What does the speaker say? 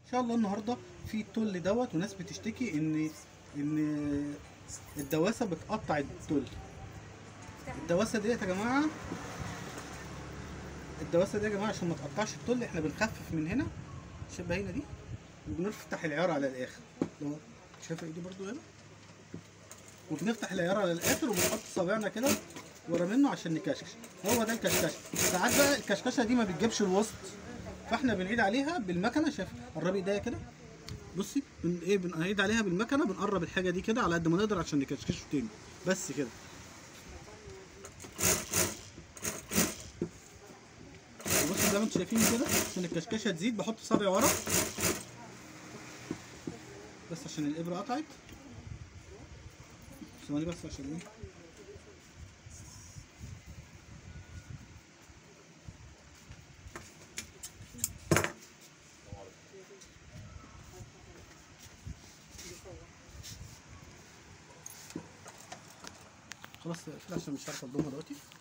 شاء الله النهارده في التل دوت وناس بتشتكي ان ان الدواسه بتقطع التل الدواسه ديت يا جماعه الدواسه دي يا جماعه عشان ما تقطعش التل احنا بنخفف من هنا شايف هنا دي وبنفتح العيار على الاخر لو شايف ايدي برضو هنا وبنفتح العيار على الاخر وبنحط صابعنا كده ورا منه عشان نكشكش هو ده الكشكشه ساعات بقى الكشكشه دي ما بتجيبش الوسط فاحنا بنعيد عليها بالمكنه شايف قربي ايديا كده بصي بن ايه بنعيد عليها بالمكنه بنقرب الحاجه دي كده على قد ما نقدر عشان نكشكشه تاني بس كده بصوا زي ما انتم شايفين كده عشان الكشكشه تزيد بحط صابعي ورا بس عشان الابره قطعت ثواني بس عشان ايه خلاص اقفل عشان مش عارف اضمها دلوقتي